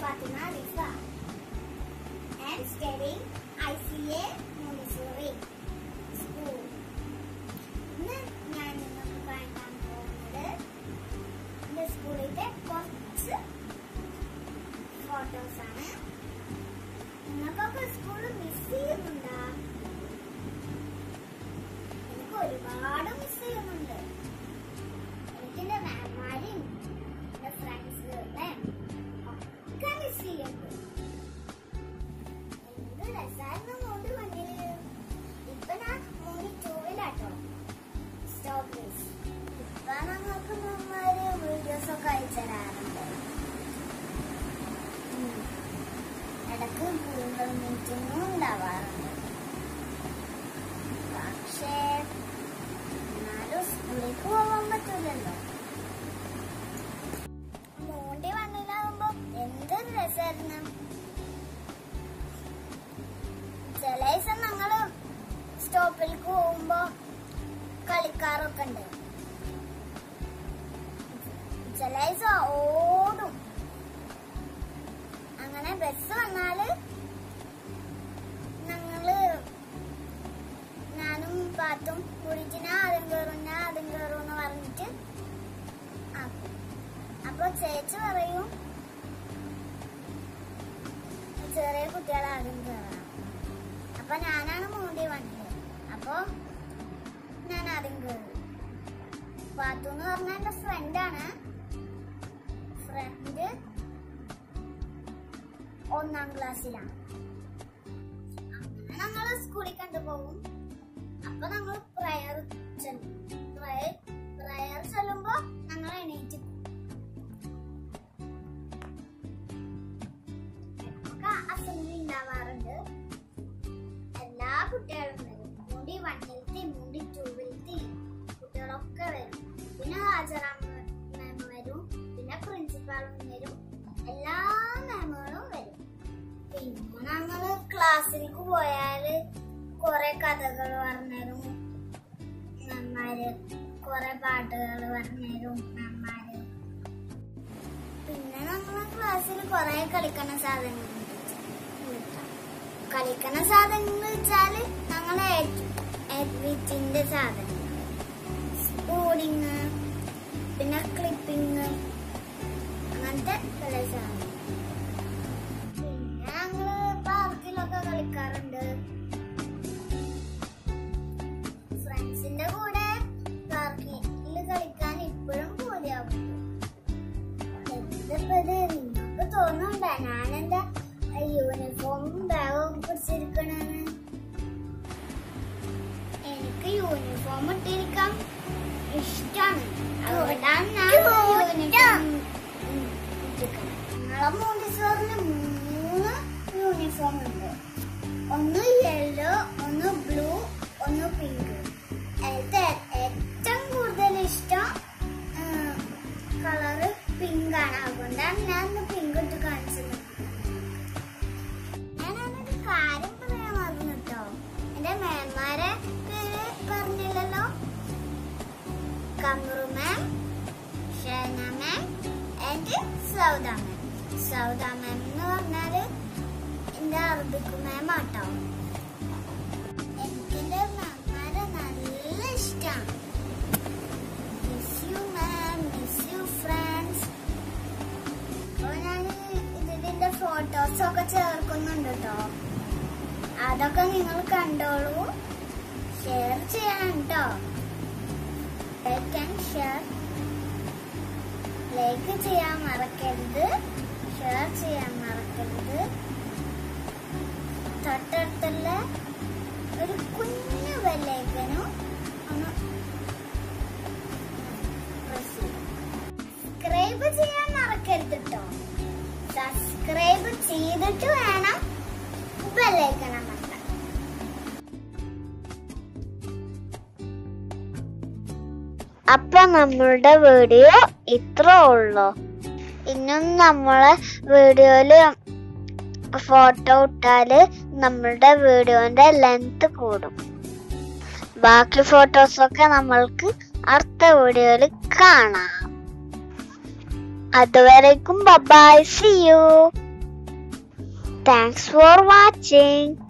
Fatima Rifa and studying ICA Montessori School. ഇന്ന് ഞാൻ നിങ്ങൾക്ക് കാണാൻ പോകുന്നത് എൻ്റെ സ്കൂളിലെ കുറച്ച് ഫോട്ടോസ് ആണ് നിങ്ങൾക്കൊക്കെ സ്കൂൾ മിസ് ചെയ്യുന്നുണ്ടോ എനിക്ക് ഒരുപാട് മിസ് ചെയ്യുന്നുണ്ട് എനിക്ക് എൻ്റെ മാമാരെയും എൻ്റെ ഫ്രണ്ട്സുകളെയും ഒക്കെ മിസ് ചെയ്യുന്നുണ്ട് എന്ത് രസമായിരുന്നു മോണ്ട് വണ്ടിയില് ഇപ്പൊ ഞാൻ മോണ്ടി ടൂവിലാട്ടോ സ്റ്റോപ്പ് ഇപ്പൊ ഞങ്ങൾക്ക് നമ്മാര് വീഡിയോസ് ഒക്കെ അയച്ചു തരാറുണ്ട് ഉം. ഇടക്ക് ഗൂഗിൾ മീറ്റിംഗും ഉണ്ടാവാറുണ്ട് പക്ഷേ എന്നാലും സ്കൂളിലേക്ക് പോകാൻ പറ്റൂലല്ലോ മോണ്ടി വണ്ണിലാവുമ്പോ എന്തൊരു രസമായിരുന്നു ചില ദിവസം ഞങ്ങള് സ്റ്റോപ്പിലേക്ക് പോകുമ്പോ കളിക്കാറൊക്കെ ഉണ്ട് ചില ദിവസം ഓടും അങ്ങനെ ബസ് വന്നാല് ഞങ്ങള് ഞാനും പാത്തും കൂടിയിട്ട് ഞാൻ ആദ്യം കയറും ഞാൻ ആദ്യം കയറും എന്ന് പറഞ്ഞിട്ട് ആക്കും. അപ്പൊ ചേച്ചി പറയും ചെറിയ കുട്ടികളെ ആദ്യം കയറണം അപ്പൊ ഞാനാണ് മൂടി വന്നത് അപ്പൊ ഞാൻ ആദ്യം കയറി പാത്തു എന്ന് പറഞ്ഞ എന്റെ ഫ്രണ്ടാണ് ഫ്രണ്ട് ഒന്നാം ക്ലാസ്സിലാണ് അങ്ങനെ ഞങ്ങൾ സ്കൂളിൽ കണ്ടുപോകും അപ്പൊ ഞങ്ങൾ പ്രയർ ചെല്ലും പ്രയർ ചെല്ലുമ്പോ ഞങ്ങൾ എണീറ്റ് പോകും. നമുക്ക് അസംബ്ലി ഉണ്ടാവാറുണ്ട് എല്ലാ കുട്ടികളും വരും മുടി വണ്ണിലത്തെ മുടി ടൂവിലത്തെ കുട്ടികളൊക്കെ വരും പിന്നെ ഹാജരാ മാം വരും പിന്നെ പ്രിൻസിപ്പാളും വരും എല്ലാ മാമുകളും വരും പിന്നെ ഞങ്ങള് ക്ലാസ്സിലേക്ക് പോയാല് കുറെ കഥകൾ പറഞ്ഞുതരും നമ്മാര് കുറെ പാട്ടുകൾ പറഞ്ഞുതരും നമ്മാര് പിന്നെ നമ്മളെ ക്ലാസ്സിൽ കുറെ കളിക്കണ സാധനങ്ങളുണ്ട് കളിക്കണ സാധനങ്ങൾ വെച്ചാല് ഞങ്ങളെ എഡ്വിറ്റിന്റെ സാധനങ്ങൾ സ്പൂണിങ് പിന്നെ ക്ലിപ്പിങ് അങ്ങനത്തെ പല സാധനം പിന്നെ ഞങ്ങള് പാർക്കിലൊക്കെ കളിക്കാറുണ്ട് ഫ്രണ്ട്സിന്റെ കൂടെ പാർക്കിൽ കളിക്കാൻ ഇപ്പോഴും പോലെയാവും ഇതിപ്പോ ഇത് നിങ്ങൾക്ക് തോന്നുന്നുണ്ടോ ഞാൻ എന്റെ യൂണിഫോമും ബാഗും പിടിച്ചിരിക്കണെന്ന് എനിക്ക് യൂണിഫോം ഇട്ടിരിക്കാൻ ഇഷ്ടാണ് അതുകൊണ്ടാണ് ഞാൻ യൂണിഫോം ഇട്ടിരിക്കുന്നത് ഞങ്ങളെ മോണ്ടിസോറിന് മൂന്ന് യൂണിഫോം ഉണ്ട് ഒന്ന് യെല്ലോ ഒന്ന് ബ്ലൂ ഒന്ന് പിങ്ക് അതിലത്തെ ഏറ്റവും കൂടുതൽ ഇഷ്ടം കളറ് പിങ്ക് ആണ് അതുകൊണ്ടാണ് ഞാൻ ഇന്ന് പിങ്ക് ഇട്ട് കാണിച്ചത് ഞാനൊരു കാര്യം പറയാൻ മറന്നു കേട്ടോ എന്റെ മേന്മാരെ പേര് പറഞ്ഞില്ലല്ലോ Kamaru ma'am Shena ma'am and Sauda ma'am Sauda ma'am എന്ന് പറഞ്ഞാല് എന്റെ അറബിക് മാം ആട്ടോ എനിക്ക് എന്റെ മാമാരെ നല്ല ഇഷ്ടമാണ് miss you ma'am miss you friends അപ്പൊ ഞാൻ ഇതിന്റെ ഫോട്ടോസ് ഒക്കെ ചേർക്കുന്നുണ്ട് കേട്ടോ അതൊക്കെ നിങ്ങൾ കണ്ടോളൂ ഷെയർ ചെയ്യണം കേട്ടോ ലൈക്ക് ആൻഡ് ഷെയർ ലൈക്ക് ചെയ്യാൻ മറക്കരുത് ഷെയർ ചെയ്യാൻ മറക്കരുത് തൊട്ടടുത്തുള്ള ഒരു കുഞ്ഞു ബെല്ലൈക്കനും ഒന്ന് press ചെയ്യ്. സബ്സ്ക്രൈബ് ചെയ്യാൻ മറക്കരുത് കേട്ടോ സബ്സ്ക്രൈബ് ചെയ്തിട്ട് വേണം ബെല്ലൈക്കൺ അമർത്താൻ അപ്പൊ നമ്മളുടെ വീഡിയോ ഇത്ര ഉള്ളു ഇന്നും നമ്മളെ വീഡിയോയില് ഫോട്ടോ ഇട്ടാല് നമ്മളുടെ വീഡിയോന്റെ ലെങ്ത് കൂടും ബാക്കി ഫോട്ടോസൊക്കെ നമ്മൾക്ക് അടുത്ത വീഡിയോയിൽ കാണാം അതുവരേക്കും bye see you thanks for watching